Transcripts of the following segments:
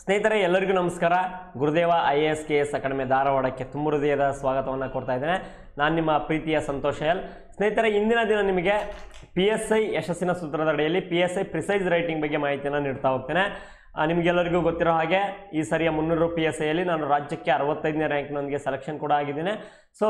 ಸ್ನೇಹಿತರೆ ಎಲ್ಲರಿಗೂ ನಮಸ್ಕಾರ Gurudeva I A S K S academy ಧಾರವಾಡಕ್ಕೆ ತುಂಬ ಹೃದಯದ ಸ್ವಾಗತವನ್ನು ಕೊಡ್ತಾ ಇದ್ದೇನೆ ನಾನು ನಿಮ್ಮ ಪ್ರೀತಿಯ ಸಂತೋಷ ಎಲ್ ಸ್ನೇಹಿತರೆ ಇಂದಿನ ದಿನ ನಿಮಗೆ ಪಿ ಎಸ್ ಐ ಯಶಸ್ಸಿನ ಸೂತ್ರದ ಅಡಿಯಲ್ಲಿ P S I precise writing ಬಗ್ಗೆ ಮಾಹಿತಿಯನ್ನು ನೀಡ್ತಾ ಹೋಗ್ತೇನೆ ಆ, ನಿಮಗೆಲ್ಲರಿಗೂ ಗೊತ್ತಿರೋ ಹಾಗೆ ಈ ಸರಿಯ ಮುನ್ನೂರು ಪಿ ಎಸ್ ಐಯಲ್ಲಿ ನಾನು ರಾಜ್ಯಕ್ಕೆ ಅರವತ್ತೈದನೇ ರ್ಯಾಂಕ್ನೊಂದಿಗೆ ಸೆಲೆಕ್ಷನ್ ಕೂಡ ಆಗಿದ್ದೇನೆ ಸೊ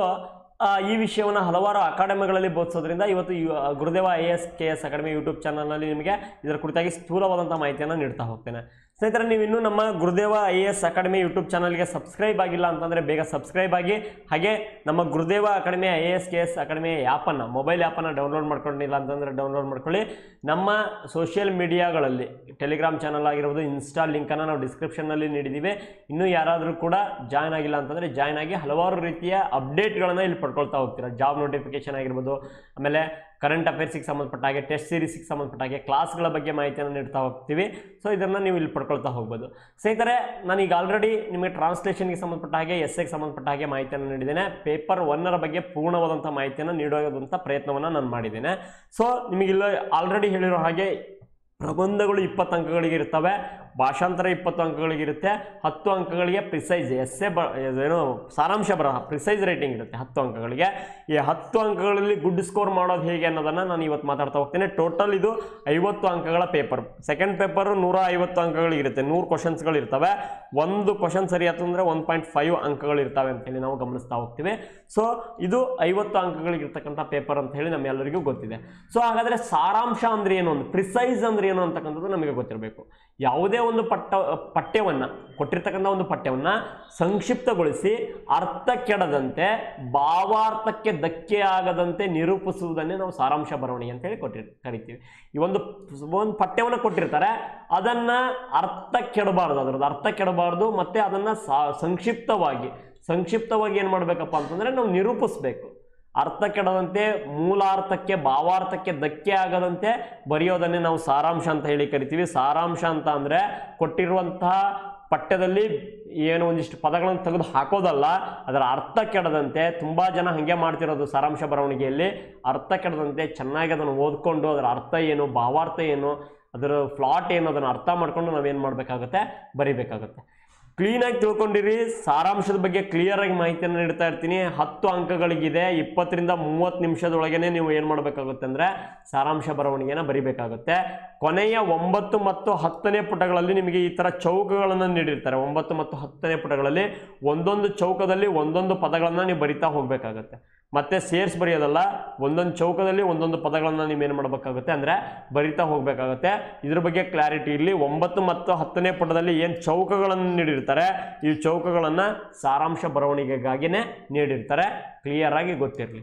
ಈ ವಿಷಯವನ್ನು ಹಲವಾರು ಅಕಾಡೆಮಿಗಳಲ್ಲಿ ಬೋಧಿಸೋದ್ರಿಂದ ಇವತ್ತು ಯು- ಆ, Gurudeva I S K S academy YouTube ಚಾನಲ್ನಲ್ಲಿ ನಿಮಗೆ ಇದರ ಕುರಿತಾಗಿ ಸ್ಥೂಲವಾದಂಥ ಮಾಹಿತಿಯನ್ನು ನೀಡ್ತಾ ಹೋಗ್ತೇನೆ ಸ್ನೇಹಿತರೆ ನೀವು ಇನ್ನೂ ನಮ್ಮ Gurudeva I S academy YouTube ಚಾನಲ್ಗೆ ಸಬ್ಸ್ಕ್ರೈಬ್ ಆಗಿಲ್ಲ ಅಂತಂದರೆ ಬೇಗ ಸಬ್ಸ್ಕ್ರೈಬ್ ಆಗಿ ಹಾಗೆ ನಮ್ಮ Gurudeva academy I S K S academy ಆ್ಯಪನ್ನು ಮೊಬೈಲ್ ಆ್ಯಪನ್ನು ಡೌನ್ಲೋಡ್ ಮಾಡ್ಕೊಂಡಿಲ್ಲ ಅಂತಂದರೆ ಡೌನ್ಲೋಡ್ ಮಾಡ್ಕೊಳ್ಳಿ ನಮ್ಮ ಸೋಷಿಯಲ್ ಮೀಡಿಯಾಗಳಲ್ಲಿ ಟೆಲಿಗ್ರಾಮ್ ಚಾನಲ್ ಆಗಿರ್ಬೋದು ಇನ್ಸ್ಟಾ ಲಿಂಕನ್ನು ನಾವು ಡಿಸ್ಕ್ರಿಪ್ಷನ್ನಲ್ಲಿ ನೀಡಿದ್ದೀವಿ ಇನ್ನೂ ಯಾರಾದರೂ ಕೂಡ ಜಾಯ್ನ್ ಆಗಿಲ್ಲ ಅಂತಂದರೆ ಜಾಯ್ನ್ ಆಗಿ ಹಲವಾರು ರೀತಿಯ ಅಪ್ಡೇಟ್ಗಳನ್ನು ಇಲ್ಲಿ ಪಡ್ಕೊಳ್ತಾ ಹೋಗ್ತೀರಾ ಜಾಬ್ ನೋಟಿಫಿಕೇಶನ್ ಆಗಿರ್ಬೋದು ಆಮೇಲೆ ಕರೆಂಟ್ ಅಫೇರ್ಸಿಗೆ ಸಂಬಂಧಪಟ್ಟ ಹಾಗೆ ಟೆಸ್ಟ್ ಸೀರೀಸಿಗೆ ಸಂಬಂಧಪಟ್ಟ ಹಾಗೆ ಕ್ಲಾಸ್ಗಳ ಬಗ್ಗೆ ಮಾಹಿತಿಯನ್ನು ನೀಡ್ತಾ ಹೋಗ್ತೀವಿ ಸೊ ಇದನ್ನು ನೀವು ಇಲ್ಲಿ ಪಡ್ಕೊಳ್ತಾ ಹೋಗ್ಬೋದು ಸ್ನೇಹಿತರೆ ನಾನೀಗ ಆಲ್ರೆಡಿ ನಿಮಗೆ ಟ್ರಾನ್ಸ್ಲೇಷನ್ಗೆ ಸಂಬಂಧಪಟ್ಟ ಹಾಗೆ ಎಸ್ಸೆಗೆ ಸಂಬಂಧಪಟ್ಟ ಹಾಗೆ ಮಾಹಿತಿಯನ್ನು ನೀಡಿದ್ದೇನೆ ಪೇಪರ್ ಒನ್ನರ ಬಗ್ಗೆ ಪೂರ್ಣವಾದಂಥ ಮಾಹಿತಿಯನ್ನು ನೀಡೋದಂಥ ಪ್ರಯತ್ನವನ್ನು ನಾನು ಮಾಡಿದ್ದೇನೆ ಸೊ ನಿಮಗಿಲ್ಲ ಆಲ್ರೆಡಿ ಹೇಳಿರೋ ಹಾಗೆ ಪ್ರಬಂಧಗಳು ಇಪ್ಪತ್ತು ಅಂಕಗಳಿಗೆ ಇರ್ತವೆ ಭಾಷಾಂತರ ಇಪ್ಪತ್ತು ಅಂಕಗಳಿಗೆ ಇರುತ್ತೆ ಹತ್ತು ಅಂಕಗಳಿಗೆ ಪ್ರಿಸೈಸ್ ಎಸ್ಸೆ ಬ ಏನು ಸಾರಾಂಶ ಬರಹ ಪ್ರಿಸೈಸ್ ರೇಟಿಂಗ್ ಇರುತ್ತೆ ಹತ್ತು ಅಂಕಗಳಿಗೆ ಈ ಹತ್ತು ಅಂಕಗಳಲ್ಲಿ ಗುಡ್ ಸ್ಕೋರ್ ಮಾಡೋದು ಹೇಗೆ ಅನ್ನೋದನ್ನು ನಾನು ಇವತ್ತು ಮಾತಾಡ್ತಾ ಹೋಗ್ತೇನೆ ಟೋಟಲ್ ಇದು ಐವತ್ತು ಅಂಕಗಳ ಪೇಪರ್ ಸೆಕೆಂಡ್ ಪೇಪರು ನೂರ ಐವತ್ತು ಅಂಕಗಳಿರುತ್ತೆ ನೂರು ಕ್ವಶನ್ಸ್ಗಳು ಇರ್ತವೆ ಒಂದು ಕ್ವಶನ್ ಸರಿ ಆಯ್ತು ಅಂದರೆ ಒನ್ ಪಾಯಿಂಟ್ ಫೈವ್ ಅಂಕಗಳು ಇರ್ತವೆ ಅಂತೇಳಿ ನಾವು ಗಮನಿಸ್ತಾ ಹೋಗ್ತೀವಿ ಸೊ ಇದು ಐವತ್ತು ಅಂಕಗಳಿಗಿರ್ತಕ್ಕಂಥ ಪೇಪರ್ ಅಂತ ಹೇಳಿ ನಮ್ಮೆಲ್ಲರಿಗೂ ಗೊತ್ತಿದೆ ಸೊ ಹಾಗಾದರೆ ಸಾರಾಂಶ ಅಂದ್ರೆ ಏನು ಒಂದು ಪ್ರಿಸೈಸ್ ಅಂದ್ರೆ ಏನು ಅಂತಕ್ಕಂಥದ್ದು ನಮಗೆ ಗೊತ್ತಿರಬೇಕು ಯಾವುದೇ ಒಂದು ಪಟ್ಟ ಪಠ್ಯವನ್ನು ಕೊಟ್ಟಿರ್ತಕ್ಕಂಥ ಒಂದು ಪಠ್ಯವನ್ನು ಸಂಕ್ಷಿಪ್ತಗೊಳಿಸಿ ಅರ್ಥ ಕೆಡದಂತೆ ಭಾವಾರ್ಥಕ್ಕೆ ಧಕ್ಕೆ ಆಗದಂತೆ ನಿರೂಪಿಸುವುದನ್ನೇ ನಾವು ಸಾರಾಂಶ ಬರವಣಿಗೆ ಅಂತ ಹೇಳಿ ಕೊಟ್ಟಿರ್ ಕರಿತೀವಿ ಈ ಒಂದು ಒಂದು ಪಠ್ಯವನ್ನು ಕೊಟ್ಟಿರ್ತಾರೆ ಅದನ್ನ ಅರ್ಥ ಕೆಡಬಾರ್ದು ಅದರದ್ದು ಅರ್ಥ ಕೆಡಬಾರ್ದು ಮತ್ತೆ ಅದನ್ನ ಸಾ- ಸಂಕ್ಷಿಪ್ತವಾಗಿ ಸಂಕ್ಷಿಪ್ತವಾಗಿ ಏನು ಮಾಡಬೇಕಪ್ಪ ಅಂತಂದ್ರೆ ನಾವು ನಿರೂಪಿಸ್ಬೇಕು ಅರ್ಥ ಕೆಡದಂತೆ ಮೂಲಾರ್ಥಕ್ಕೆ ಭಾವಾರ್ಥಕ್ಕೆ ಧಕ್ಕೆ ಆಗದಂತೆ ಬರೆಯೋದನ್ನೇ ನಾವು ಸಾರಾಂಶ ಅಂತ ಹೇಳಿ ಕರಿತೀವಿ ಸಾರಾಂಶ ಅಂತ ಅಂದರೆ ಕೊಟ್ಟಿರುವಂತಹ ಪಠ್ಯದಲ್ಲಿ ಏನು ಒಂದಿಷ್ಟು ಪದಗಳನ್ನು ತೆಗೆದು ಹಾಕೋದಲ್ಲ ಅದರ ಅರ್ಥ ಕೆಡದಂತೆ ತುಂಬ ಜನ ಹಾಗೆ ಮಾಡ್ತಿರೋದು ಸಾರಾಂಶ ಬರವಣಿಗೆಯಲ್ಲಿ ಅರ್ಥ ಕೆಡದಂತೆ ಚೆನ್ನಾಗಿ ಅದನ್ನು ಓದ್ಕೊಂಡು ಅದರ ಅರ್ಥ ಏನು ಭಾವಾರ್ಥ ಏನು ಅದರ ಫ್ಲಾಟ್ ಏನು ಅದನ್ನು ಅರ್ಥ ಮಾಡ್ಕೊಂಡು ನಾವೇನು ಮಾಡಬೇಕಾಗುತ್ತೆ ಬರಿಬೇಕಾಗುತ್ತೆ ಕ್ಲೀನಾಗಿ ತಿಳ್ಕೊಂಡಿರಿ ಸಾರಾಂಶದ ಬಗ್ಗೆ ಕ್ಲಿಯರ್ ಆಗಿ ಮಾಹಿತಿಯನ್ನು ನೀಡ್ತಾ ಇರ್ತೀನಿ ಹತ್ತು ಅಂಕಗಳಿಗಿದೆ ಇಪ್ಪತ್ತರಿಂದ ಮೂವತ್ತು ನಿಮಿಷದೊಳಗೇನೆ ನೀವು ಏನು ಮಾಡಬೇಕಾಗುತ್ತೆ ಅಂದರೆ ಸಾರಾಂಶ ಬರವಣಿಗೆನ ಬರಿಬೇಕಾಗುತ್ತೆ ಕೊನೆಯ ಒಂಬತ್ತು ಮತ್ತು ಹತ್ತನೇ ಪುಟಗಳಲ್ಲಿ ನಿಮಗೆ ಈ ಥರ ಚೌಕಗಳನ್ನು ನೀಡಿರ್ತಾರೆ ಒಂಬತ್ತು ಮತ್ತು ಹತ್ತನೇ ಪುಟಗಳಲ್ಲಿ ಒಂದೊಂದು ಚೌಕದಲ್ಲಿ ಒಂದೊಂದು ಪದಗಳನ್ನು ನೀವು ಬರಿತಾ ಹೋಗಬೇಕಾಗತ್ತೆ ಮತ್ತೆ ಸೇರ್ಸ್ ಬರೆಯೋದಲ್ಲ ಒಂದೊಂದು ಚೌಕದಲ್ಲಿ ಒಂದೊಂದು ಪದಗಳನ್ನು ನೀವೇನು ಮಾಡಬೇಕಾಗುತ್ತೆ ಅಂದರೆ ಬರಿತಾ ಹೋಗಬೇಕಾಗುತ್ತೆ ಇದ್ರ ಬಗ್ಗೆ ಕ್ಲಾರಿಟಿ ಇರಲಿ ಒಂಬತ್ತು ಮತ್ತು ಹತ್ತನೇ ಪುಟದಲ್ಲಿ ಏನು ಚೌಕಗಳನ್ನು ನೀಡಿರ್ತಾರೆ ಈ ಚೌಕಗಳನ್ನು ಸಾರಾಂಶ ಬರವಣಿಗೆಗಾಗಿನೇ ನೀಡಿರ್ತಾರೆ ಕ್ಲಿಯರ್ ಆಗಿ ಗೊತ್ತಿರಲಿ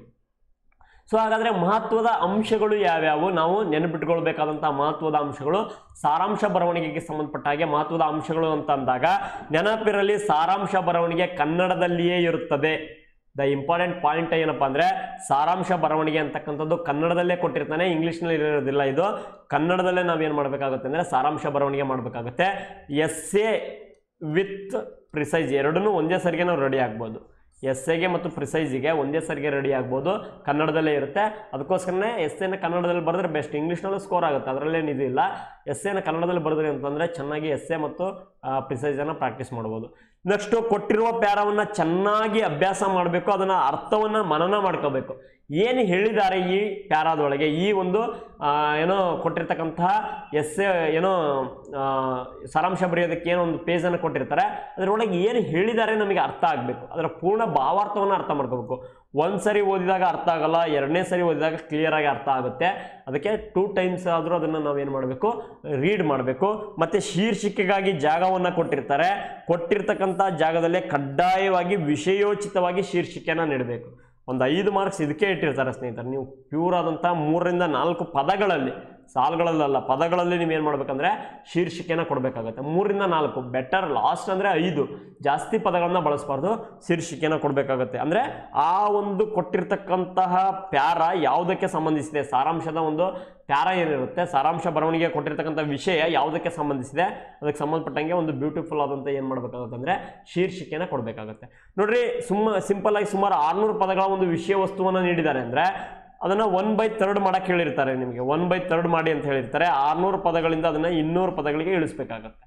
ಸೊ ಹಾಗಾದರೆ ಮಹತ್ವದ ಅಂಶಗಳು ಯಾವ್ಯಾವು ನಾವು ನೆನಪಿಟ್ಕೊಳ್ಬೇಕಾದಂಥ ಮಹತ್ವದ ಅಂಶಗಳು ಸಾರಾಂಶ ಬರವಣಿಗೆಗೆ ಸಂಬಂಧಪಟ್ಟ ಹಾಗೆ ಮಹತ್ವದ ಅಂಶಗಳು ಅಂತ ಅಂದಾಗ ನೆನಪಿರಲಿ ಸಾರಾಂಶ ಬರವಣಿಗೆ ಕನ್ನಡದಲ್ಲಿಯೇ ಇರುತ್ತದೆ ದ ಇಂಪಾರ್ಟೆಂಟ್ ಪಾಯಿಂಟ್ ಏನಪ್ಪ ಅಂದರೆ ಸಾರಾಂಶ ಬರವಣಿಗೆ ಅಂತಕ್ಕಂಥದ್ದು ಕನ್ನಡದಲ್ಲೇ ಕೊಟ್ಟಿರ್ತಾನೆ ಇಂಗ್ಲೀಷ್ನಲ್ಲಿ ಇರೋದಿಲ್ಲ ಇದು ಕನ್ನಡದಲ್ಲೇ ನಾವೇನು ಮಾಡಬೇಕಾಗುತ್ತೆ ಅಂದರೆ ಸಾರಾಂಶ ಬರವಣಿಗೆ ಮಾಡಬೇಕಾಗುತ್ತೆ ಎಸ್ ಎ ವಿತ್ ಪ್ರಿಸೈಸ್ ಎರಡನ್ನೂ ಒಂದೇ ಸರಿಗೆ ನಾವು ರೆಡಿ ಆಗ್ಬೋದು ಎಸ್ ಎಗೆ ಮತ್ತು ಪ್ರಿಸೈಸಿಗೆ ಒಂದೇ ಸರಿಗೆ ರೆಡಿ ಆಗ್ಬೋದು ಕನ್ನಡದಲ್ಲೇ ಇರುತ್ತೆ ಅದಕ್ಕೋಸ್ಕರನೇ ಎಸ್ ಎನ ಕನ್ನಡದಲ್ಲಿ ಬರೆದ್ರೆ ಬೆಸ್ಟ್ ಇಂಗ್ಲೀಷ್ನಲ್ಲೂ ಸ್ಕೋರ್ ಆಗುತ್ತೆ ಅದರಲ್ಲೇನು ಇದಿಲ್ಲ ಎಸ್ ಎನ ಕನ್ನಡದಲ್ಲಿ ಬರೆದ್ರಿ ಅಂತಂದರೆ ಚೆನ್ನಾಗಿ ಎಸ್ ಎ ಮತ್ತು ಪ್ರಿಸೈಸನ್ನು ಪ್ರಾಕ್ಟೀಸ್ ಮಾಡ್ಬೋದು ನೆಕ್ಸ್ಟು ಕೊಟ್ಟಿರುವ ಪ್ಯಾರವನ್ನು ಚೆನ್ನಾಗಿ ಅಭ್ಯಾಸ ಮಾಡಬೇಕು ಅದನ್ನು ಅರ್ಥವನ್ನು ಮನನ ಮಾಡ್ಕೋಬೇಕು ಏನು ಹೇಳಿದ್ದಾರೆ ಈ ಪ್ಯಾರಾದೊಳಗೆ ಈ ಒಂದು ಆ, ಏನೋ ಕೊಟ್ಟಿರ್ತಕ್ಕಂತಹ ಎಸ್ ಏನೋ ಆ, ಸಾರಾಂಶ ಬರೆಯೋದಕ್ಕೆ ಏನೋ ಒಂದು ಪೇಜನ್ನು ಕೊಟ್ಟಿರ್ತಾರೆ ಅದರೊಳಗೆ ಏನು ಹೇಳಿದ್ದಾರೆ ನಮಗೆ ಅರ್ಥ ಆಗಬೇಕು ಅದರ ಪೂರ್ಣ ಭಾವಾರ್ಥವನ್ನು ಅರ್ಥ ಮಾಡ್ಕೋಬೇಕು ಒಂದು ಸರಿ ಓದಿದಾಗ ಅರ್ಥ ಆಗಲ್ಲ ಎರಡನೇ ಸರಿ ಓದಿದಾಗ ಕ್ಲಿಯರ್ ಆಗಿ ಅರ್ಥ ಆಗುತ್ತೆ ಅದಕ್ಕೆ ಟೂ ಟೈಮ್ಸ್ ಆದರೂ ಅದನ್ನು ನಾವೇನು ಮಾಡಬೇಕು ರೀಡ್ ಮಾಡಬೇಕು ಮತ್ತು ಶೀರ್ಷಿಕೆಗಾಗಿ ಜಾಗವನ್ನು ಕೊಟ್ಟಿರ್ತಾರೆ ಕೊಟ್ಟಿರ್ತಕ್ಕಂಥ ಜಾಗದಲ್ಲೇ ಕಡ್ಡಾಯವಾಗಿ ವಿಷಯೋಚಿತವಾಗಿ ಶೀರ್ಷಿಕೆಯನ್ನು ನೀಡಬೇಕು ಒಂದು ಐದು ಮಾರ್ಕ್ಸ್ ಇದಕ್ಕೆ ಇಟ್ಟಿರ್ತಾರೆ ಸ್ನೇಹಿತರೆ ನೀವು ಪ್ಯೂರ್ ಆದಂಥ ಮೂರರಿಂದ ನಾಲ್ಕು ಪದಗಳಲ್ಲಿ ಸಾಲುಗಳಲ್ಲ ಪದಗಳಲ್ಲಿ ನೀವು ಏನು ಮಾಡ್ಬೇಕಂದ್ರೆ ಶೀರ್ಷಿಕೆನ ಕೊಡಬೇಕಾಗತ್ತೆ ಮೂರಿಂದ ನಾಲ್ಕು ಬೆಟರ್ ಲಾಸ್ಟ್ ಅಂದರೆ ಐದು ಜಾಸ್ತಿ ಪದಗಳನ್ನ ಬಳಸಬಾರ್ದು ಶೀರ್ಷಿಕೆನ ಕೊಡಬೇಕಾಗತ್ತೆ ಅಂದರೆ ಆ ಒಂದು ಕೊಟ್ಟಿರ್ತಕ್ಕಂತಹ ಪ್ಯಾರ ಯಾವುದಕ್ಕೆ ಸಂಬಂಧಿಸಿದೆ ಸಾರಾಂಶದ ಒಂದು ಪ್ಯಾರ ಏನಿರುತ್ತೆ ಸಾರಾಂಶ ಬರವಣಿಗೆ ಕೊಟ್ಟಿರ್ತಕ್ಕಂಥ ವಿಷಯ ಯಾವುದಕ್ಕೆ ಸಂಬಂಧಿಸಿದೆ ಅದಕ್ಕೆ ಸಂಬಂಧಪಟ್ಟಂಗೆ ಒಂದು ಬ್ಯೂಟಿಫುಲ್ ಆದಂಥ ಏನು ಮಾಡಬೇಕಾಗುತ್ತೆ ಅಂದರೆ ಶೀರ್ಷಿಕೆನ ಕೊಡಬೇಕಾಗುತ್ತೆ ನೋಡ್ರಿ ಸುಮ್ಮ ಸಿಂಪಲ್ ಆಗಿ ಸುಮಾರು ಆರುನೂರು ಪದಗಳ ಒಂದು ವಿಷಯ ವಸ್ತುವನ್ನು ನೀಡಿದ್ದಾರೆ ಅಂದರೆ ಅದನ್ನು ಒನ್ ಬೈ ತರ್ಡ್ ಮಾಡಕ್ಕೆ ಹೇಳಿರ್ತಾರೆ ನಿಮಗೆ ಒನ್ ಬೈ ತರ್ಡ್ ಮಾಡಿ ಅಂತ ಹೇಳಿರ್ತಾರೆ ಆರುನೂರು ಪದಗಳಿಂದ ಅದನ್ನು ಇನ್ನೂರು ಪದಗಳಿಗೆ ಇಳಿಸ್ಬೇಕಾಗತ್ತೆ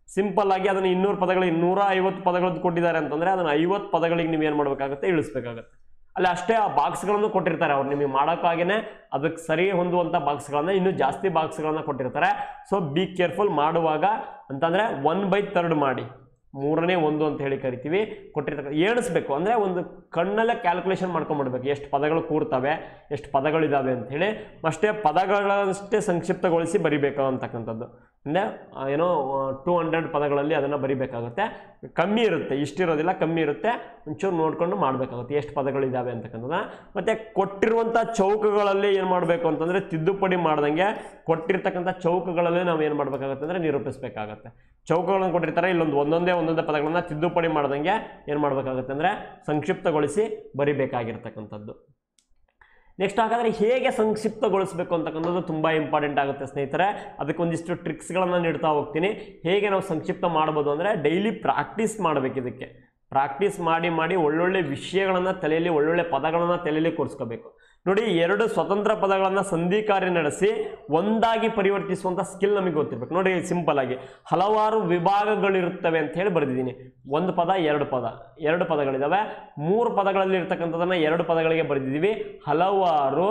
ಸಿಂಪಲ್ ಆಗಿ ಅದನ್ನು ಇನ್ನೂರು ಪದಗಳಿಗೆ ನೂರ ಐವತ್ತು ಪದಗಳದ್ದು ಕೊಟ್ಟಿದ್ದಾರೆ ಅಂತಂದ್ರೆ ಅದನ್ನು ಐವತ್ತು ಪದಗಳಿಗೆ ನೀವು ಏನು ಮಾಡಬೇಕಾಗುತ್ತೆ ಇಳಿಸ್ಬೇಕಾಗತ್ತೆ ಅಲ್ಲಿ ಅಷ್ಟೇ ಆ ಬಾಕ್ಸ್ಗಳನ್ನು ಕೊಟ್ಟಿರ್ತಾರೆ ಅವ್ರು ನಿಮಗೆ ಮಾಡೋಕ್ಕಾಗೇ ಅದಕ್ಕೆ ಸರಿ ಹೊಂದುವಂಥ ಬಾಕ್ಸ್ಗಳನ್ನ ಇನ್ನೂ ಜಾಸ್ತಿ ಬಾಕ್ಸ್ಗಳನ್ನ ಕೊಟ್ಟಿರ್ತಾರೆ ಸೊ ಬಿ ಕೇರ್ಫುಲ್ ಮಾಡುವಾಗ ಅಂತಂದ್ರೆ ಒನ್ ಬೈ ತರ್ಡ್ ಮಾಡಿ ಮೂರನೇ ಒಂದು ಅಂತ ಹೇಳಿ ಕರಿತೀವಿ ಕೊಟ್ಟಿರ್ತಕ್ಕ ಏಣಿಸ್ಬೇಕು ಅಂದರೆ ಒಂದು ಕಣ್ಣಲ್ಲೇ ಕ್ಯಾಲ್ಕುಲೇಷನ್ ಮಾಡ್ಕೊಂಡ್ಬಿಡ್ಬೇಕು ಎಷ್ಟು ಪದಗಳು ಕೂರ್ತವೆ ಎಷ್ಟು ಪದಗಳಿದ್ದಾವೆ ಅಂತ ಹೇಳಿ ಅಷ್ಟೇ ಪದಗಳಷ್ಟೇ ಸಂಕ್ಷಿಪ್ತಗೊಳಿಸಿ ಬರಿಬೇಕು ಅಂತಕ್ಕಂಥದ್ದು ಅಂದರೆ ಆ, ಏನೋ ಟೂ ಹಂಡ್ರೆಡ್ ಪದಗಳಲ್ಲಿ ಅದನ್ನು ಬರಿಬೇಕಾಗುತ್ತೆ ಕಮ್ಮಿ ಇರುತ್ತೆ ಇಷ್ಟಿರೋದಿಲ್ಲ ಕಮ್ಮಿ ಇರುತ್ತೆ ಒಂಚೂರು ನೋಡ್ಕೊಂಡು ಮಾಡಬೇಕಾಗುತ್ತೆ ಎಷ್ಟು ಪದಗಳಿದ್ದಾವೆ ಅಂತಕ್ಕಂಥದ್ದು ಮತ್ತು ಕೊಟ್ಟಿರುವಂಥ ಚೌಕಗಳಲ್ಲಿ ಏನು ಮಾಡಬೇಕು ಅಂತಂದರೆ ತಿದ್ದುಪಡಿ ಮಾಡ್ದಂಗೆ ಕೊಟ್ಟಿರ್ತಕ್ಕಂಥ ಚೌಕಗಳಲ್ಲಿ ನಾವು ಏನು ಮಾಡಬೇಕಾಗುತ್ತೆ ಅಂದರೆ ನಿರೂಪಿಸಬೇಕಾಗತ್ತೆ ಚೌಕಗಳನ್ನು ಕೊಟ್ಟಿರ್ತಾರೆ ಇಲ್ಲೊಂದು ಒಂದೊಂದೇ ಒಂದೊಂದೇ ಪದಗಳನ್ನ ತಿದ್ದುಪಡಿ ಮಾಡ್ದಂಗೆ ಏನು ಮಾಡಬೇಕಾಗುತ್ತೆ ಅಂದರೆ ಸಂಕ್ಷಿಪ್ತಗೊಳಿಸಿ ಬರಿಬೇಕಾಗಿರ್ತಕ್ಕಂಥದ್ದು ನೆಕ್ಸ್ಟ್ ಹಾಗಾದರೆ ಹೇಗೆ ಸಂಕ್ಷಿಪ್ತಗೊಳಿಸಬೇಕು ಅಂತಕ್ಕಂಥದ್ದು ತುಂಬ ಇಂಪಾರ್ಟೆಂಟ್ ಆಗುತ್ತೆ ಸ್ನೇಹಿತರೆ ಅದಕ್ಕೆ ಒಂದಿಷ್ಟು ಟ್ರಿಕ್ಸ್ಗಳನ್ನು ನೀಡ್ತಾ ಹೋಗ್ತೀನಿ ಹೇಗೆ ನಾವು ಸಂಕ್ಷಿಪ್ತ ಮಾಡ್ಬೋದು ಅಂದರೆ ಡೈಲಿ ಪ್ರಾಕ್ಟೀಸ್ ಮಾಡಬೇಕು ಇದಕ್ಕೆ ಪ್ರಾಕ್ಟೀಸ್ ಮಾಡಿ ಮಾಡಿ ಒಳ್ಳೊಳ್ಳೆ ವಿಷಯಗಳನ್ನು ತಲೆಯಲ್ಲಿ ಒಳ್ಳೊಳ್ಳೆ ಪದಗಳನ್ನು ತಲೆಯಲ್ಲಿ ಕೂರಿಸ್ಕೋಬೇಕು ನೋಡಿ ಎರಡು ಸ್ವತಂತ್ರ ಪದಗಳನ್ನು ಸಂಧಿ ಕಾರ್ಯ ನಡೆಸಿ ಒಂದಾಗಿ ಪರಿವರ್ತಿಸುವಂಥ ಸ್ಕಿಲ್ ನಮಗೆ ಗೊತ್ತಿರ್ಬೇಕು ನೋಡಿ ಸಿಂಪಲ್ ಆಗಿ ಹಲವಾರು ವಿಭಾಗಗಳಿರುತ್ತವೆ ಅಂತ ಹೇಳಿ ಬರೆದಿದ್ದೀನಿ ಒಂದು ಪದ ಎರಡು ಪದ ಎರಡು ಪದಗಳಿದ್ದಾವೆ ಮೂರು ಪದಗಳಲ್ಲಿ ಇರ್ತಕ್ಕಂಥದ್ದನ್ನು ಎರಡು ಪದಗಳಿಗೆ ಬರೆದಿದ್ದೀವಿ ಹಲವಾರು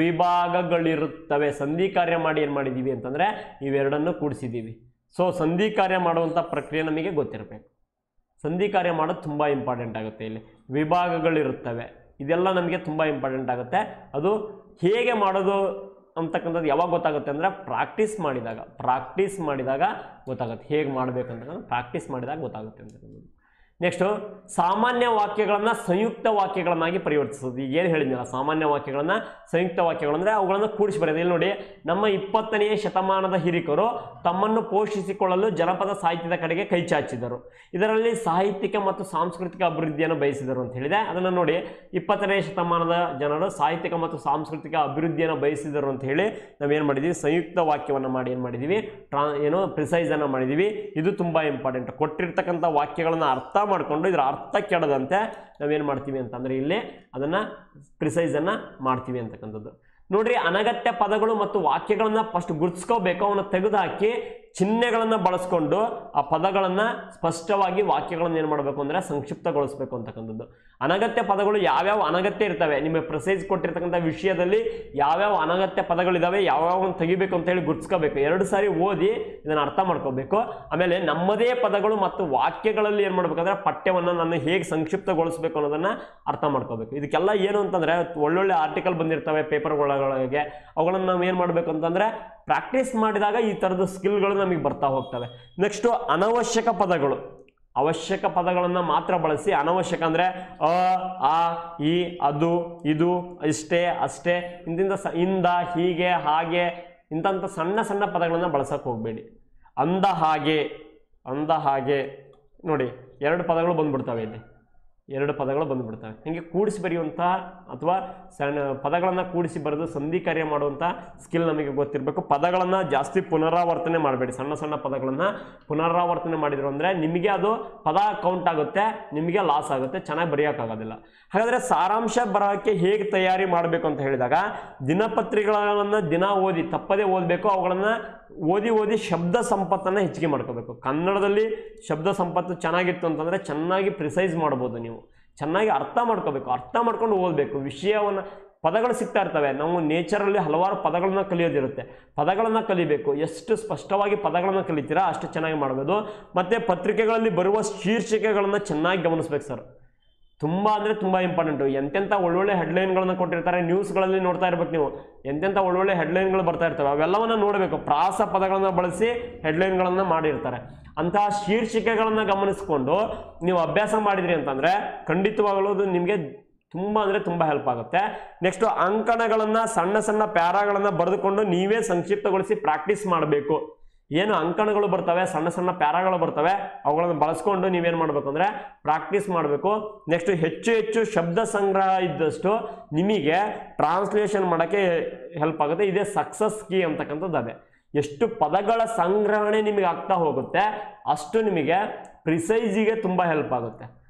ವಿಭಾಗಗಳಿರುತ್ತವೆ ಸಂಧಿ ಕಾರ್ಯ ಮಾಡಿ ಏನು ಮಾಡಿದ್ದೀವಿ ಅಂತಂದರೆ ಇವೆರಡನ್ನು ಕೂಡಿಸಿದ್ದೀವಿ ಸೊ ಸಂಧಿ ಕಾರ್ಯ ಮಾಡುವಂಥ ಪ್ರಕ್ರಿಯೆ ನಮಗೆ ಗೊತ್ತಿರಬೇಕು ಸಂಧಿ ಕಾರ್ಯ ಮಾಡೋದು ತುಂಬ ಇಂಪಾರ್ಟೆಂಟ್ ಆಗುತ್ತೆ ಇಲ್ಲಿ ವಿಭಾಗಗಳಿರುತ್ತವೆ ಇದೆಲ್ಲ ನಮಗೆ ತುಂಬ ಇಂಪಾರ್ಟೆಂಟ್ ಆಗುತ್ತೆ ಅದು ಹೇಗೆ ಮಾಡೋದು ಅಂತಕ್ಕಂಥದ್ದು ಯಾವಾಗ ಗೊತ್ತಾಗುತ್ತೆ ಅಂದರೆ ಪ್ರಾಕ್ಟೀಸ್ ಮಾಡಿದಾಗ ಪ್ರಾಕ್ಟೀಸ್ ಮಾಡಿದಾಗ ಗೊತ್ತಾಗುತ್ತೆ ಹೇಗೆ ಮಾಡಬೇಕು ಅಂತಕ್ಕಂಥ ಪ್ರಾಕ್ಟೀಸ್ ಮಾಡಿದಾಗ ಗೊತ್ತಾಗುತ್ತೆ ಅಂತಕ್ಕಂಥದ್ದು ನೆಕ್ಸ್ಟು ಸಾಮಾನ್ಯ ವಾಕ್ಯಗಳನ್ನು ಸಂಯುಕ್ತ ವಾಕ್ಯಗಳನ್ನಾಗಿ ಪರಿವರ್ತಿಸೋದು ಈಗ ಏನು ಹೇಳಿದ್ನಲ್ಲ ಸಾಮಾನ್ಯ ವಾಕ್ಯಗಳನ್ನು ಸಂಯುಕ್ತ ವಾಕ್ಯಗಳು ಅಂದರೆ ಅವುಗಳನ್ನು ಕೂಡಿಸಿ ಬರೆಯೋದು ಇಲ್ಲಿ ನೋಡಿ ನಮ್ಮ ಇಪ್ಪತ್ತನೆಯ ಶತಮಾನದ ಹಿರಿಕರು ತಮ್ಮನ್ನು ಪೋಷಿಸಿಕೊಳ್ಳಲು ಜನಪದ ಸಾಹಿತ್ಯದ ಕಡೆಗೆ ಕೈ ಚಾಚಿದರು ಇದರಲ್ಲಿ ಸಾಹಿತ್ಯಿಕ ಮತ್ತು ಸಾಂಸ್ಕೃತಿಕ ಅಭಿವೃದ್ಧಿಯನ್ನು ಬಯಸಿದರು ಅಂತ ಹೇಳಿದೆ ಅದನ್ನು ನೋಡಿ ಇಪ್ಪತ್ತನೆಯ ಶತಮಾನದ ಜನರು ಸಾಹಿತ್ಯಿಕ ಮತ್ತು ಸಾಂಸ್ಕೃತಿಕ ಅಭಿವೃದ್ಧಿಯನ್ನು ಬಯಸಿದರು ಅಂತ ಹೇಳಿ ನಾವೇನು ಮಾಡಿದ್ದೀವಿ ಸಂಯುಕ್ತ ವಾಕ್ಯವನ್ನು ಮಾಡಿ ಏನು ಮಾಡಿದ್ದೀವಿ ಟ್ರಾ ಏನು ಪ್ರಿಸೈಸನ್ನು ಮಾಡಿದ್ದೀವಿ ಇದು ತುಂಬ ಇಂಪಾರ್ಟೆಂಟ್ ಕೊಟ್ಟಿರ್ತಕ್ಕಂಥ ವಾಕ್ಯಗಳನ್ನು ಅರ್ಥ ಮಾಡಿಕೊಂಡು ಇದರ ಅರ್ಥ ಕೆಡದಂತೆ ನಾವೇನು ಮಾಡ್ತೀವಿ ಅಂತಂದರೆ ಇಲ್ಲಿ ಅದನ್ನು ಪ್ರಿಸೈಸನ್ನು ಮಾಡ್ತೀವಿ ಅಂತಕ್ಕಂಥದ್ದು ನೋಡ್ರಿ ಅನಗತ್ಯ ಪದಗಳು ಮತ್ತು ವಾಕ್ಯಗಳನ್ನು ಫಸ್ಟ್ ಗುರ್ತಿಸ್ಕೋಬೇಕು ಅವನ್ನ ತೆಗೆದುಹಾಕಿ ಚಿಹ್ನೆಗಳನ್ನು ಬಳಸ್ಕೊಂಡು ಆ ಪದಗಳನ್ನು ಸ್ಪಷ್ಟವಾಗಿ ವಾಕ್ಯಗಳನ್ನು ಏನು ಮಾಡಬೇಕು ಅಂದರೆ ಸಂಕ್ಷಿಪ್ತಗೊಳಿಸಬೇಕು ಅಂತಕ್ಕಂಥದ್ದು ಅನಗತ್ಯ ಪದಗಳು ಯಾವ್ಯಾವ ಅನಗತ್ಯ ಇರ್ತವೆ ನಿಮಗೆ ಪ್ರೆಸೈಸ್ ಕೊಟ್ಟಿರ್ತಕ್ಕಂಥ ವಿಷಯದಲ್ಲಿ ಯಾವ್ಯಾವ ಅನಗತ್ಯ ಪದಗಳಿದಾವೆ ಯಾವ್ಯಾವ ತೆಗಿಬೇಕು ಅಂತ ಹೇಳಿ ಗುರ್ತಿಸ್ಕೋಬೇಕು ಎರಡು ಸಾರಿ ಓದಿ ಇದನ್ನು ಅರ್ಥ ಮಾಡ್ಕೋಬೇಕು ಆಮೇಲೆ ನಮ್ಮದೇ ಪದಗಳು ಮತ್ತು ವಾಕ್ಯಗಳಲ್ಲಿ ಏನು ಮಾಡ್ಬೇಕಂದ್ರೆ ಪಠ್ಯವನ್ನು ನಾನು ಹೇಗೆ ಸಂಕ್ಷಿಪ್ತಗೊಳಿಸಬೇಕು ಅನ್ನೋದನ್ನು ಅರ್ಥ ಮಾಡ್ಕೋಬೇಕು ಇದಕ್ಕೆಲ್ಲ ಏನು ಅಂತಂದರೆ ಒಳ್ಳೊಳ್ಳೆ ಆರ್ಟಿಕಲ್ ಬಂದಿರ್ತವೆ ಪೇಪರ್ಗಳಿಗೆ ಅವುಗಳನ್ನು ನಾವು ಏನು ಮಾಡಬೇಕು ಅಂತಂದರೆ ಪ್ರಾಕ್ಟೀಸ್ ಮಾಡಿದಾಗ ಈ ಥರದ ಸ್ಕಿಲ್ಗಳು ನಮಗೆ ಬರ್ತಾ ಹೋಗ್ತವೆ ನೆಕ್ಸ್ಟು ಅನವಶ್ಯಕ ಪದಗಳು ಅವಶ್ಯಕ ಪದಗಳನ್ನು ಮಾತ್ರ ಬಳಸಿ ಅನವಶ್ಯಕ ಅಂದರೆ ಅ ಆ ಈ ಅದು ಇದು ಇಷ್ಟೇ ಅಷ್ಟೇ ಇಂತಿಂದ ಸ ಇಂದ ಹೀಗೆ ಹಾಗೆ ಇಂಥಂಥ ಸಣ್ಣ ಸಣ್ಣ ಪದಗಳನ್ನು ಬಳಸಕ್ಕೆ ಹೋಗಬೇಡಿ ಅಂದ ಹಾಗೆ ಅಂದ ಹಾಗೆ ನೋಡಿ ಎರಡು ಪದಗಳು ಬಂದ್ಬಿಡ್ತವೆ ಇಲ್ಲಿ ಎರಡು ಪದಗಳು ಬಂದ್ಬಿಡ್ತವೆ ಹೀಗೆ ಕೂಡಿಸಿ ಬರೆಯುವಂಥ ಅಥವಾ ಸಣ್ಣ ಪದಗಳನ್ನು ಕೂಡಿಸಿ ಬರೆದು ಸಂಧಿ ಕಾರ್ಯ ಮಾಡುವಂಥ ಸ್ಕಿಲ್ ನಮಗೆ ಗೊತ್ತಿರಬೇಕು ಪದಗಳನ್ನು ಜಾಸ್ತಿ ಪುನರಾವರ್ತನೆ ಮಾಡಬೇಡಿ ಸಣ್ಣ ಸಣ್ಣ ಪದಗಳನ್ನು ಪುನರಾವರ್ತನೆ ಮಾಡಿದ್ರು ಅಂದರೆ ನಿಮಗೆ ಅದು ಪದ ಕೌಂಟ್ ಆಗುತ್ತೆ ನಿಮಗೆ ಲಾಸ್ ಆಗುತ್ತೆ ಚೆನ್ನಾಗಿ ಬರೆಯೋಕ್ಕಾಗೋದಿಲ್ಲ ಹಾಗಾದರೆ ಸಾರಾಂಶ ಬರೋಕ್ಕೆ ಹೇಗೆ ತಯಾರಿ ಮಾಡಬೇಕು ಅಂತ ಹೇಳಿದಾಗ ದಿನಪತ್ರಿಕೆಗಳನ್ನು ದಿನ ಓದಿ ತಪ್ಪದೇ ಓದಬೇಕು ಅವುಗಳನ್ನು ಓದಿ ಓದಿ ಶಬ್ದ ಸಂಪತ್ತನ್ನು ಹೆಚ್ಚಿಗೆ ಮಾಡ್ಕೋಬೇಕು ಕನ್ನಡದಲ್ಲಿ ಶಬ್ದ ಸಂಪತ್ತು ಚೆನ್ನಾಗಿತ್ತು ಅಂತಂದರೆ ಚೆನ್ನಾಗಿ ಪ್ರಿಸೈಸ್ ಮಾಡ್ಬೋದು ನೀವು ಚೆನ್ನಾಗಿ ಅರ್ಥ ಮಾಡ್ಕೋಬೇಕು ಅರ್ಥ ಮಾಡ್ಕೊಂಡು ಓದಬೇಕು ವಿಷಯವನ್ನು ಪದಗಳು ಸಿಗ್ತಾ ಇರ್ತವೆ ನಾವು ನೇಚರಲ್ಲಿ ಹಲವಾರು ಪದಗಳನ್ನ ಕಲಿಯೋದಿರುತ್ತೆ ಪದಗಳನ್ನು ಕಲಿಬೇಕು ಎಷ್ಟು ಸ್ಪಷ್ಟವಾಗಿ ಪದಗಳನ್ನು ಕಲಿತೀರಾ ಅಷ್ಟು ಚೆನ್ನಾಗಿ ಮಾಡ್ಬೋದು ಮತ್ತು ಪತ್ರಿಕೆಗಳಲ್ಲಿ ಬರುವ ಶೀರ್ಷಿಕೆಗಳನ್ನು ಚೆನ್ನಾಗಿ ಗಮನಿಸ್ಬೇಕು ಸರ್ ತುಂಬ ಅಂದರೆ ತುಂಬ ಇಂಪಾರ್ಟೆಂಟು ಎಂತೆಂಥ ಒಳ್ಳೊಳ್ಳೆ ಹೆಡ್ಲೈನ್ಗಳನ್ನು ಕೊಟ್ಟಿರ್ತಾರೆ ನ್ಯೂಸ್ಗಳಲ್ಲಿ ನೋಡ್ತಾ ಇರ್ಬೇಕು ನೀವು ಎಂತೆಂಥ ಒಳ್ಳೊಳ್ಳೆ ಹೆಡ್ಲೈನ್ಗಳು ಬರ್ತಾ ಇರ್ತವೆ ಅವೆಲ್ಲವನ್ನು ನೋಡಬೇಕು ಪ್ರಾಸ ಪದಗಳನ್ನು ಬಳಸಿ ಹೆಡ್ಲೈನ್ಗಳನ್ನು ಮಾಡಿರ್ತಾರೆ ಅಂತಹ ಶೀರ್ಷಿಕೆಗಳನ್ನು ಗಮನಿಸ್ಕೊಂಡು ನೀವು ಅಭ್ಯಾಸ ಮಾಡಿದ್ರಿ ಅಂತಂದರೆ ಖಂಡಿತವಾಗಲೂ ಅದು ನಿಮಗೆ ತುಂಬ ಅಂದರೆ ತುಂಬ ಹೆಲ್ಪ್ ಆಗುತ್ತೆ ನೆಕ್ಸ್ಟು ಅಂಕಣಗಳನ್ನು ಸಣ್ಣ ಸಣ್ಣ ಪ್ಯಾರಾಗಳನ್ನು ಬರೆದುಕೊಂಡು ನೀವೇ ಸಂಕ್ಷಿಪ್ತಗೊಳಿಸಿ ಪ್ರಾಕ್ಟೀಸ್ ಮಾಡಬೇಕು ಏನು ಅಂಕಣಗಳು ಬರ್ತವೆ ಸಣ್ಣ ಸಣ್ಣ ಪ್ಯಾರಾಗಳು ಬರ್ತವೆ ಅವುಗಳನ್ನು ಬಳಸ್ಕೊಂಡು ನೀವೇನು ಮಾಡಬೇಕು ಅಂದರೆ ಪ್ರಾಕ್ಟೀಸ್ ಮಾಡಬೇಕು ನೆಕ್ಸ್ಟ್ ಹೆಚ್ಚು ಹೆಚ್ಚು ಶಬ್ದ ಸಂಗ್ರಹ ಇದ್ದಷ್ಟು ನಿಮಗೆ ಟ್ರಾನ್ಸ್ಲೇಷನ್ ಮಾಡೋಕ್ಕೆ ಹೆಲ್ಪ್ ಆಗುತ್ತೆ ಇದೇ ಸಕ್ಸಸ್ ಕೀ ಅಂತಕ್ಕಂಥದ್ದು ಅದೇ ಎಷ್ಟು ಪದಗಳ ಸಂಗ್ರಹಣೆ ನಿಮಗೆ ಆಗ್ತಾ ಹೋಗುತ್ತೆ ಅಷ್ಟು ನಿಮಗೆ ಪ್ರಿಸೈಸಿಗೆ ತುಂಬ ಹೆಲ್ಪ್ ಆಗುತ್ತೆ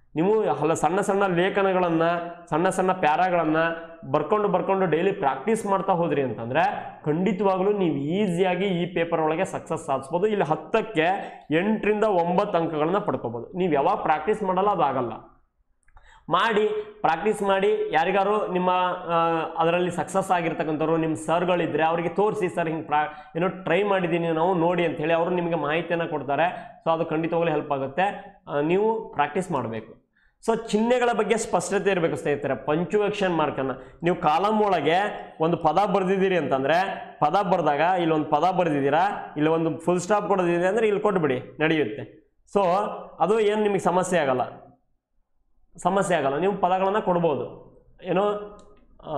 ನೀವು ಹಲ ಸಣ್ಣ ಸಣ್ಣ ಲೇಖನಗಳನ್ನು ಸಣ್ಣ ಸಣ್ಣ ಪ್ಯಾರಾಗಳನ್ನು ಬರ್ಕೊಂಡು ಬರ್ಕೊಂಡು ಡೈಲಿ ಪ್ರಾಕ್ಟೀಸ್ ಮಾಡ್ತಾ ಹೋದ್ರಿ ಅಂತಂದರೆ ಖಂಡಿತವಾಗ್ಲೂ ನೀವು ಈಸಿಯಾಗಿ ಈ ಪೇಪರ್ ಒಳಗೆ ಸಕ್ಸಸ್ ಸಾಧಿಸ್ಬೋದು ಇಲ್ಲಿ ಹತ್ತಕ್ಕೆ ಎಂಟರಿಂದ ಒಂಬತ್ತು ಅಂಕಗಳನ್ನ ಪಡ್ಕೋಬೋದು ನೀವು ಯಾವಾಗ ಪ್ರಾಕ್ಟೀಸ್ ಮಾಡಲ್ಲ ಅದು ಆಗಲ್ಲ ಮಾಡಿ ಪ್ರಾಕ್ಟೀಸ್ ಮಾಡಿ ಯಾರಿಗಾರು ನಿಮ್ಮ ಅದರಲ್ಲಿ ಸಕ್ಸಸ್ ಆಗಿರ್ತಕ್ಕಂಥವ್ರು ನಿಮ್ಮ ಸರ್ಗಳಿದ್ರೆ ಅವರಿಗೆ ತೋರಿಸಿ ಸರ್ ಹಿಂಗೆ ಪ್ರಾ ಏನೋ ಟ್ರೈ ಮಾಡಿದ್ದೀನಿ ನಾವು ನೋಡಿ ಅಂತ ಹೇಳಿ ಅವರು ನಿಮಗೆ ಮಾಹಿತಿಯನ್ನು ಕೊಡ್ತಾರೆ ಸೊ ಅದು ಖಂಡಿತವಾಗ್ಲೂ ಹೆಲ್ಪ್ ಆಗುತ್ತೆ ಆ, ನೀವು ಪ್ರಾಕ್ಟೀಸ್ ಮಾಡಬೇಕು ಸೊ ಚಿಹ್ನೆಗಳ ಬಗ್ಗೆ ಸ್ಪಷ್ಟತೆ ಇರಬೇಕು ಸ್ನೇಹಿತರೆ ಪಂಚುವೇಕ್ಷನ್ ಮಾರ್ಕನ್ನು ನೀವು ಕಾಲಮ್ ಒಳಗೆ ಒಂದು ಪದ ಬರೆದಿದ್ದೀರಿ ಅಂತಂದರೆ ಪದ ಬರೆದಾಗ ಇಲ್ಲೊಂದು ಪದ ಬರೆದಿದ್ದೀರಾ ಇಲ್ಲಿ ಒಂದು ಫುಲ್ ಸ್ಟಾಪ್ ಕೊಡೋದಿದೆ ಅಂದರೆ ಇಲ್ಲಿ ಕೊಟ್ಬಿಡಿ ನಡೆಯುತ್ತೆ ಸೊ ಅದು ಏನು ನಿಮಗೆ ಸಮಸ್ಯೆ ಆಗಲ್ಲ ಸಮಸ್ಯೆ ಆಗಲ್ಲ ನೀವು ಪದಗಳನ್ನು ಕೊಡ್ಬೋದು ಏನು ಆ,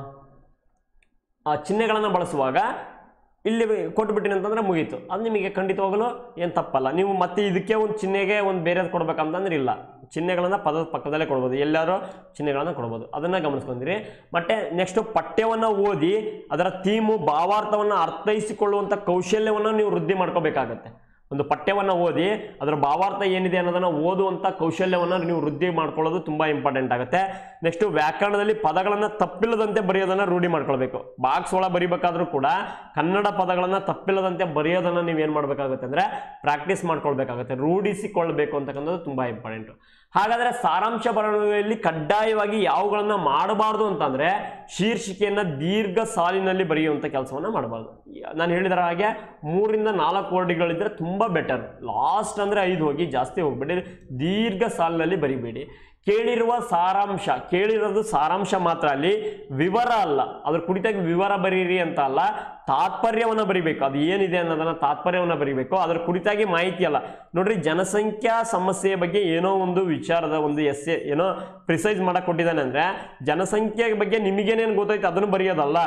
ಆ ಚಿಹ್ನೆಗಳನ್ನು ಬಳಸುವಾಗ ಇಲ್ಲಿ ಕೊಟ್ಬಿಟ್ಟಿನಿ ಅಂತಂದ್ರೆ ಮುಗೀತು ಅದು ನಿಮಗೆ ಖಂಡಿತವಾಗಲೂ ಏನು ತಪ್ಪಲ್ಲ ನೀವು ಮತ್ತೆ ಇದಕ್ಕೆ ಒಂದು ಚಿಹ್ನೆಗೆ ಒಂದು ಬೇರೆದು ಕೊಡ್ಬೇಕಂತಂದ್ರೆ ಇಲ್ಲ ಚಿಹ್ನೆಗಳನ್ನು ಪದದ ಪಕ್ಕದಲ್ಲೇ ಕೊಡ್ಬೋದು ಎಲ್ಲರೂ ಚಿಹ್ನೆಗಳನ್ನು ಕೊಡ್ಬೋದು ಅದನ್ನು ಗಮನಿಸ್ಕೊಂಡಿರಿ ಮತ್ತೆ ನೆಕ್ಸ್ಟು ಪಠ್ಯವನ್ನು ಓದಿ ಅದರ ಥೀಮು ಭಾವಾರ್ಥವನ್ನು ಅರ್ಥೈಸಿಕೊಳ್ಳುವಂಥ ಕೌಶಲ್ಯವನ್ನು ನೀವು ವೃದ್ಧಿ ಮಾಡ್ಕೋಬೇಕಾಗತ್ತೆ ಒಂದು ಪಠ್ಯವನ್ನು ಓದಿ ಅದರ ಭಾವಾರ್ಥ ಏನಿದೆ ಅನ್ನೋದನ್ನು ಓದುವಂಥ ಕೌಶಲ್ಯವನ್ನು ನೀವು ವೃದ್ಧಿ ಮಾಡ್ಕೊಳ್ಳೋದು ತುಂಬ ಇಂಪಾರ್ಟೆಂಟ್ ಆಗುತ್ತೆ ನೆಕ್ಸ್ಟ್ ವ್ಯಾಕರಣದಲ್ಲಿ ಪದಗಳನ್ನು ತಪ್ಪಿಲ್ಲದಂತೆ ಬರೆಯೋದನ್ನು ರೂಢಿ ಮಾಡ್ಕೊಳ್ಬೇಕು ಬಾಕ್ಸ್ ಒಳ ಬರಿಬೇಕಾದ್ರೂ ಕೂಡ ಕನ್ನಡ ಪದಗಳನ್ನು ತಪ್ಪಿಲ್ಲದಂತೆ ಬರೆಯೋದನ್ನು ನೀವು ಏನು ಮಾಡಬೇಕಾಗುತ್ತೆ ಅಂದರೆ ಪ್ರಾಕ್ಟೀಸ್ ಮಾಡ್ಕೊಳ್ಬೇಕಾಗುತ್ತೆ ರೂಢಿಸಿಕೊಳ್ಬೇಕು ಅಂತಕ್ಕಂಥದ್ದು ತುಂಬ ಇಂಪಾರ್ಟೆಂಟು ಹಾಗಾದರೆ ಸಾರಾಂಶ ಬರವಣಿಗೆಯಲ್ಲಿ ಕಡ್ಡಾಯವಾಗಿ ಯಾವುಗಳನ್ನ ಮಾಡಬಾರ್ದು ಅಂತಂದರೆ ಶೀರ್ಷಿಕೆಯನ್ನು ದೀರ್ಘ ಸಾಲಿನಲ್ಲಿ ಬರೆಯುವಂಥ ಕೆಲಸವನ್ನು ಮಾಡಬಾರ್ದು ನಾನು ಹೇಳಿದರ ಹಾಗೆ ಮೂರಿಂದ ನಾಲ್ಕು ವರ್ಡ್ಗಳಿದ್ರೆ ತುಂಬ ಬೆಟರ್ ಲಾಸ್ಟ್ ಅಂದರೆ ಐದು ಹೋಗಿ ಜಾಸ್ತಿ ಹೋಗ್ಬೇಡಿ ದೀರ್ಘ ಸಾಲಿನಲ್ಲಿ ಬರಿಬೇಡಿ ಕೇಳಿರುವ ಸಾರಾಂಶ ಕೇಳಿರೋದು ಸಾರಾಂಶ ಮಾತ್ರ ಅಲ್ಲಿ ವಿವರ ಅಲ್ಲ ಅದ್ರ ಕುರಿತಾಗಿ ವಿವರ ಬರೀರಿ ಅಂತ ಅಲ್ಲ ತಾತ್ಪರ್ಯವನ್ನು ಬರಿಬೇಕು ಅದು ಏನಿದೆ ಅನ್ನೋದನ್ನ ತಾತ್ಪರ್ಯವನ್ನು ಬರಿಬೇಕು ಅದ್ರ ಕುರಿತಾಗಿ ಮಾಹಿತಿ ಅಲ್ಲ ನೋಡ್ರಿ ಜನಸಂಖ್ಯಾ ಸಮಸ್ಯೆಯ ಬಗ್ಗೆ ಏನೋ ಒಂದು ವಿಚಾರದ ಒಂದು ಎಸ್ ಏನೋ ಪ್ರಿಸೈಸ್ ಮಾಡಕ್ ಕೊಟ್ಟಿದ್ದಾನೆ ಅಂದ್ರೆ ಜನಸಂಖ್ಯೆ ಬಗ್ಗೆ ನಿಮಗೇನೇನು ಗೊತ್ತೈತೆ ಅದನ್ನು ಬರೆಯೋದಲ್ಲ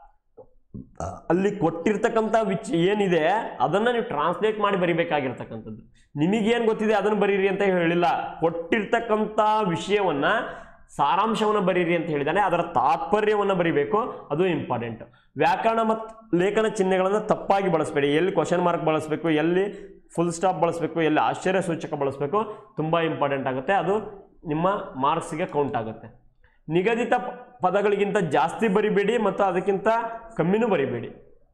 ಅಲ್ಲಿ ಕೊಟ್ಟಿರ್ತಕ್ಕಂಥ ವಿಚ್ ಏನಿದೆ ಅದನ್ನ ನೀವು ಟ್ರಾನ್ಸ್ಲೇಟ್ ಮಾಡಿ ಬರಿಬೇಕಾಗಿರ್ತಕ್ಕಂಥದ್ದು ನಿಮಗೇನು ಗೊತ್ತಿದೆ ಅದನ್ನು ಬರೀರಿ ಅಂತ ಹೇಳಿಲ್ಲ ಕೊಟ್ಟಿರ್ತಕ್ಕಂಥ ವಿಷಯವನ್ನ ಸಾರಾಂಶವನ್ನು ಬರೀರಿ ಅಂತ ಹೇಳಿದಾನೆ ಅದರ ತಾತ್ಪರ್ಯವನ್ನು ಬರಿಬೇಕು ಅದು ಇಂಪಾರ್ಟೆಂಟ್ ವ್ಯಾಕರಣ ಮತ್ತು ಲೇಖನ ಚಿಹ್ನೆಗಳನ್ನು ತಪ್ಪಾಗಿ ಬಳಸಬೇಡಿ ಎಲ್ಲಿ ಕ್ವಶನ್ ಮಾರ್ಕ್ ಬಳಸಬೇಕು ಎಲ್ಲಿ ಫುಲ್ ಸ್ಟಾಪ್ ಬಳಸಬೇಕು ಎಲ್ಲಿ ಆಶ್ಚರ್ಯ ಸೂಚಕ ಬಳಸಬೇಕು ತುಂಬ ಇಂಪಾರ್ಟೆಂಟ್ ಆಗುತ್ತೆ ಅದು ನಿಮ್ಮ ಮಾರ್ಕ್ಸಿಗೆ ಕೌಂಟ್ ಆಗುತ್ತೆ ನಿಗದಿತ ಪ- ಪದಗಳಿಗಿಂತ ಜಾಸ್ತಿ ಬರಿಬೇಡಿ ಮತ್ತು ಅದಕ್ಕಿಂತ ಕಮ್ಮಿನೂ ಬರಿಬೇಡಿ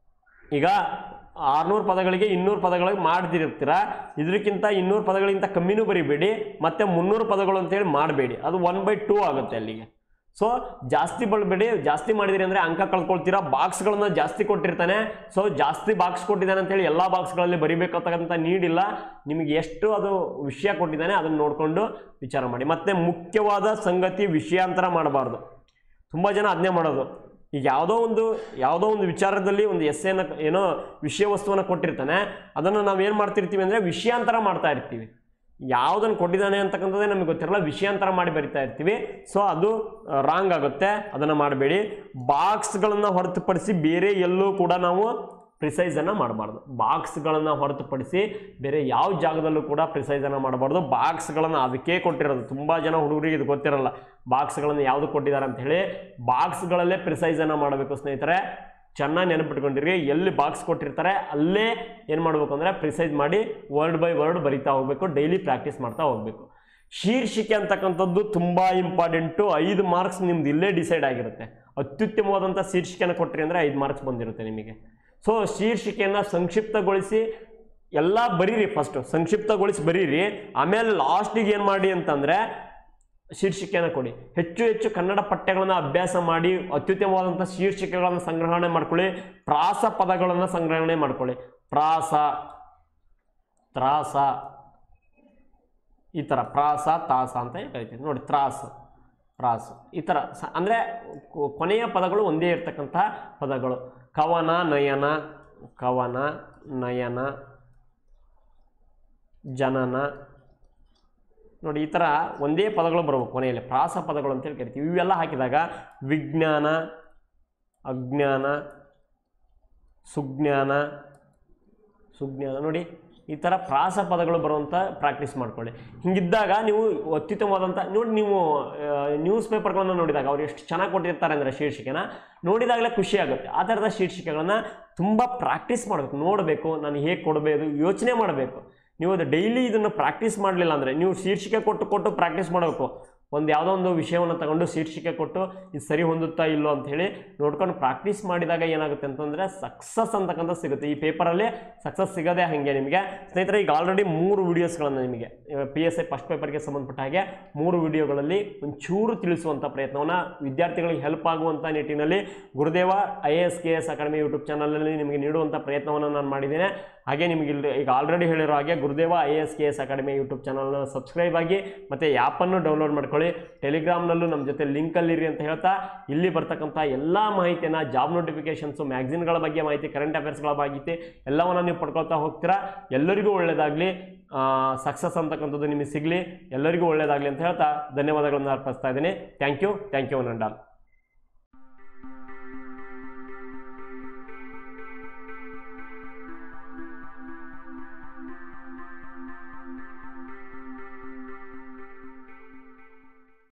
ಈಗ ಆರ್ನೂರು ಪದಗಳಿಗೆ ಇನ್ನೂರು ಪದಗಳಿಗೆ ಮಾಡ್ತಿರ್ತೀರ ಇದಕ್ಕಿಂತ ಇನ್ನೂರು ಪದಗಳಿಗಿಂತ ಕಮ್ಮಿನೂ ಬರಿಬೇಡಿ ಮತ್ತೆ ಮುನ್ನೂರು ಪದಗಳು ಅಂತೇಳಿ ಮಾಡಬೇಡಿ ಅದು ಒನ್ ಬೈ ಟೂ ಆಗುತ್ತೆ ಅಲ್ಲಿಗೆ ಸೊ ಜಾಸ್ತಿ ಬಳಬೇಡಿ ಜಾಸ್ತಿ ಮಾಡಿದಿರಿ ಅಂದರೆ ಅಂಕ ಕಳ್ಕೊಳ್ತೀರಾ ಬಾಕ್ಸ್ಗಳನ್ನ ಜಾಸ್ತಿ ಕೊಟ್ಟಿರ್ತಾನೆ ಸೊ ಜಾಸ್ತಿ ಬಾಕ್ಸ್ ಕೊಟ್ಟಿದ್ದಾನೆ ಅಂತೇಳಿ ಎಲ್ಲ ಬಾಕ್ಸ್ಗಳಲ್ಲಿ ಬರಿಬೇಕಂತಕ್ಕಂಥ ನೀಡಿಲ್ಲ ನಿಮಗೆ ಎಷ್ಟು ಅದು ವಿಷಯ ಕೊಟ್ಟಿದ್ದಾನೆ ಅದನ್ನು ನೋಡಿಕೊಂಡು ವಿಚಾರ ಮಾಡಿ ಮತ್ತೆ ಮುಖ್ಯವಾದ ಸಂಗತಿ ವಿಷಯಾಂತರ ಮಾಡಬಾರ್ದು ತುಂಬ ಜನ ಅದನ್ನೇ ಮಾಡೋದು ಈಗ ಯಾವುದೋ ಒಂದು ಯಾವುದೋ ಒಂದು ವಿಚಾರದಲ್ಲಿ ಒಂದು ಎಸ್ಸೆನ ಏನೋ ವಿಷಯ ವಸ್ತುವನ್ನು ಕೊಟ್ಟಿರ್ತಾನೆ ಅದನ್ನು ನಾವು ಏನು ಮಾಡ್ತಿರ್ತೀವಿ ಅಂದರೆ ವಿಷಯಾಂತರ ಮಾಡ್ತಾ ಇರ್ತೀವಿ ಯಾವುದನ್ನು ಕೊಟ್ಟಿದ್ದಾನೆ ಅಂತಕ್ಕಂಥದ್ದೇ ನಮಗೆ ಗೊತ್ತಿರಲ್ಲ ವಿಷಯಾಂತರ ಮಾಡಿ ಬರಿತಾ ಇರ್ತೀವಿ ಸೊ ಅದು ರಾಂಗ್ ಆಗುತ್ತೆ ಅದನ್ನು ಮಾಡಬೇಡಿ ಬಾಕ್ಸ್ಗಳನ್ನು ಹೊರತುಪಡಿಸಿ ಬೇರೆ ಎಲ್ಲೂ ಕೂಡ ನಾವು ಪ್ರಿಸೈಸನ್ನು ಮಾಡಬಾರ್ದು ಬಾಕ್ಸ್ಗಳನ್ನು ಹೊರತುಪಡಿಸಿ ಬೇರೆ ಯಾವ ಜಾಗದಲ್ಲೂ ಕೂಡ ಪ್ರಿಸೈಸನ್ನು ಮಾಡಬಾರ್ದು ಬಾಕ್ಸ್ಗಳನ್ನು ಅದಕ್ಕೆ ಕೊಟ್ಟಿರೋದು ತುಂಬ ಜನ ಹುಡುಗರಿಗೆ ಇದು ಗೊತ್ತಿರಲ್ಲ ಬಾಕ್ಸ್ಗಳನ್ನು ಯಾವುದು ಕೊಟ್ಟಿದ್ದಾರೆ ಅಂತ ಹೇಳಿ ಬಾಕ್ಸ್ಗಳಲ್ಲೇ ಪ್ರಿಸೈಸನ್ನು ಮಾಡಬೇಕು ಸ್ನೇಹಿತರೆ ಚೆನ್ನಾಗಿ ನೆನಪಿಟ್ಕೊಂಡಿರಿ ಎಲ್ಲಿ ಬಾಕ್ಸ್ ಕೊಟ್ಟಿರ್ತಾರೆ ಅಲ್ಲೇ ಏನು ಮಾಡಬೇಕು ಅಂದರೆ ಪ್ರಿಸೈಸ್ ಮಾಡಿ ವರ್ಡ್ ಬೈ ವರ್ಡ್ ಬರಿತಾ ಹೋಗಬೇಕು ಡೈಲಿ ಪ್ರಾಕ್ಟೀಸ್ ಮಾಡ್ತಾ ಹೋಗಬೇಕು ಶೀರ್ಷಿಕೆ ಅಂತಕ್ಕಂಥದ್ದು ತುಂಬ ಇಂಪಾರ್ಟೆಂಟು ಐದು ಮಾರ್ಕ್ಸ್ ನಿಮ್ದು ಇಲ್ಲೇ ಡಿಸೈಡ್ ಆಗಿರುತ್ತೆ ಅತ್ಯುತ್ತಮವಾದಂಥ ಶೀರ್ಷಿಕೆನ ಕೊಟ್ರಿ ಅಂದರೆ ಐದು ಮಾರ್ಕ್ಸ್ ಬಂದಿರುತ್ತೆ ನಿಮಗೆ ಸೊ ಶೀರ್ಷಿಕೆಯನ್ನು ಸಂಕ್ಷಿಪ್ತಗೊಳಿಸಿ ಎಲ್ಲ ಬರೀರಿ ಫಸ್ಟು ಸಂಕ್ಷಿಪ್ತಗೊಳಿಸಿ ಬರೀರಿ ಆಮೇಲೆ ಲಾಸ್ಟಿಗೆ ಏನು ಮಾಡಿ ಅಂತಂದರೆ ಶೀರ್ಷಿಕೆಯನ್ನು ಕೊಡಿ ಹೆಚ್ಚು ಹೆಚ್ಚು ಕನ್ನಡ ಪಠ್ಯಗಳನ್ನು ಅಭ್ಯಾಸ ಮಾಡಿ ಅತ್ಯುತ್ತಮವಾದಂಥ ಶೀರ್ಷಿಕೆಗಳನ್ನು ಸಂಗ್ರಹಣೆ ಮಾಡ್ಕೊಳ್ಳಿ ಪ್ರಾಸ ಪದಗಳನ್ನು ಸಂಗ್ರಹಣೆ ಮಾಡ್ಕೊಳ್ಳಿ ಪ್ರಾಸ ತ್ರಾಸ ಈ ಥರ ಪ್ರಾಸ ತಾಸ ಅಂತ ಕರಿತೀವಿ ನೋಡಿ ತ್ರಾಸ ಪ್ರಾಸು ಈ ಥರ ಸ ಅಂದರೆ ಕೊನೆಯ ಪದಗಳು ಒಂದೇ ಇರ್ತಕ್ಕಂಥ ಪದಗಳು ಕವನ ನಯನ ಕವನ ನಯನ ಜನನ ನೋಡಿ ಈ ಥರ ಒಂದೇ ಪದಗಳು ಬರಬೇಕು ಕೊನೆಯಲ್ಲಿ ಪ್ರಾಸ ಪದಗಳು ಅಂತೇಳಿ ಕರಿತೀವಿ ಇವೆಲ್ಲ ಹಾಕಿದಾಗ ವಿಜ್ಞಾನ ಅಜ್ಞಾನ ಸುಜ್ಞಾನ ಸುಜ್ಞಾನ ನೋಡಿ ಈ ಥರ ಪ್ರಾಸ ಪದಗಳು ಬರುವಂಥ ಪ್ರಾಕ್ಟೀಸ್ ಮಾಡ್ಕೊಳ್ಳಿ ಹಿಂಗಿದ್ದಾಗ ನೀವು ಅತ್ಯುತ್ತಮವಾದಂಥ ನೋಡಿ ನೀವು ನ್ಯೂಸ್ ಪೇಪರ್ಗಳನ್ನು ನೋಡಿದಾಗ ಅವ್ರು ಎಷ್ಟು ಚೆನ್ನಾಗಿ ಕೊಟ್ಟಿರ್ತಾರೆ ಅಂದರೆ ಶೀರ್ಷಿಕೆನ ನೋಡಿದಾಗಲೇ ಖುಷಿ ಆಗುತ್ತೆ ಆ ಥರದ ಶೀರ್ಷಿಕೆಗಳನ್ನು ತುಂಬ ಪ್ರಾಕ್ಟೀಸ್ ಮಾಡಬೇಕು ನೋಡಬೇಕು ನಾನು ಹೇಗೆ ಕೊಡಬೇಕು ಯೋಚನೆ ಮಾಡಬೇಕು ನೀವು ಅದು ಡೈಲಿ ಇದನ್ನು ಪ್ರಾಕ್ಟೀಸ್ ಮಾಡಲಿಲ್ಲ ಅಂದರೆ ನೀವು ಶೀರ್ಷಿಕೆ ಕೊಟ್ಟು ಕೊಟ್ಟು ಪ್ರಾಕ್ಟೀಸ್ ಮಾಡಬೇಕು ಒಂದು ಯಾವುದೋ ಒಂದು ವಿಷಯವನ್ನು ತಗೊಂಡು ಶೀರ್ಷಿಕೆ ಕೊಟ್ಟು ಇದು ಸರಿ ಹೊಂದುತ್ತಾ ಇಲ್ಲೋ ಅಂತ ಹೇಳಿ ನೋಡ್ಕೊಂಡು ಪ್ರಾಕ್ಟೀಸ್ ಮಾಡಿದಾಗ ಏನಾಗುತ್ತೆ ಅಂತಂದರೆ ಸಕ್ಸಸ್ ಅಂತಕ್ಕಂಥ ಸಿಗುತ್ತೆ ಈ ಪೇಪರಲ್ಲಿ ಸಕ್ಸಸ್ ಸಿಗೋದೇ ಹಾಗೆ ನಿಮಗೆ ಸ್ನೇಹಿತರೆ ಈಗ ಆಲ್ರೆಡಿ ಮೂರು ವೀಡಿಯೋಸ್ಗಳನ್ನು ನಿಮಗೆ ಪಿ ಎಸ್ ಐ ಫಸ್ಟ್ ಪೇಪರ್ಗೆ ಸಂಬಂಧಪಟ್ಟ ಹಾಗೆ ಮೂರು ವಿಡಿಯೋಗಳಲ್ಲಿ ಒಂಚೂರು ತಿಳಿಸುವಂಥ ಪ್ರಯತ್ನವನ್ನು ವಿದ್ಯಾರ್ಥಿಗಳಿಗೆ ಹೆಲ್ಪ್ ಆಗುವಂಥ ನಿಟ್ಟಿನಲ್ಲಿ Gurudeva I A S K S academy YouTube ಚಾನಲಲ್ಲಿ ನಿಮಗೆ ನೀಡುವಂಥ ಪ್ರಯತ್ನವನ್ನು ನಾನು ಮಾಡಿದ್ದೇನೆ ಹಾಗೆ ನಿಮಗೆ ಇಲ್ಲಿ ಈಗ ಆಲ್ರೆಡಿ ಹೇಳಿರೋ ಹಾಗೆ Gurudeva I S K S academy YouTube ಚಾನಲ್ನ ಸಬ್ಸ್ಕ್ರೈಬ್ ಆಗಿ ಮತ್ತು ಆ್ಯಪನ್ನು ಡೌನ್ಲೋಡ್ ಮಾಡ್ಕೊಳ್ಳಿ ಟೆಲಿಗ್ರಾಮ್ನಲ್ಲೂ ನಮ್ಮ ಜೊತೆ ಲಿಂಕಲ್ಲಿರಿ ಅಂತ ಹೇಳ್ತಾ ಇಲ್ಲಿ ಬರ್ತಕ್ಕಂಥ ಎಲ್ಲ ಮಾಹಿತಿಯನ್ನು ಜಾಬ್ ನೋಟಿಫಿಕೇಷನ್ಸು ಮ್ಯಾಗ್ಝಿನ್ಗಳ ಬಗ್ಗೆ ಮಾಹಿತಿ ಕರೆಂಟ್ ಅಫೇರ್ಸ್ಗಳ ಮಾಹಿತಿ ಎಲ್ಲವನ್ನು ನೀವು ಪಡ್ಕೊಳ್ತಾ ಹೋಗ್ತೀರಾ ಎಲ್ಲರಿಗೂ ಒಳ್ಳೆಯದಾಗಲಿ ಸಕ್ಸಸ್ ಅಂತಕ್ಕಂಥದ್ದು ನಿಮಗೆ ಸಿಗಲಿ ಎಲ್ಲರಿಗೂ ಒಳ್ಳೆಯದಾಗಲಿ ಅಂತ ಹೇಳ್ತಾ ಧನ್ಯವಾದಗಳನ್ನು ಅರ್ಪಿಸ್ತಾ ಇದ್ದೀನಿ thank you thank you one and all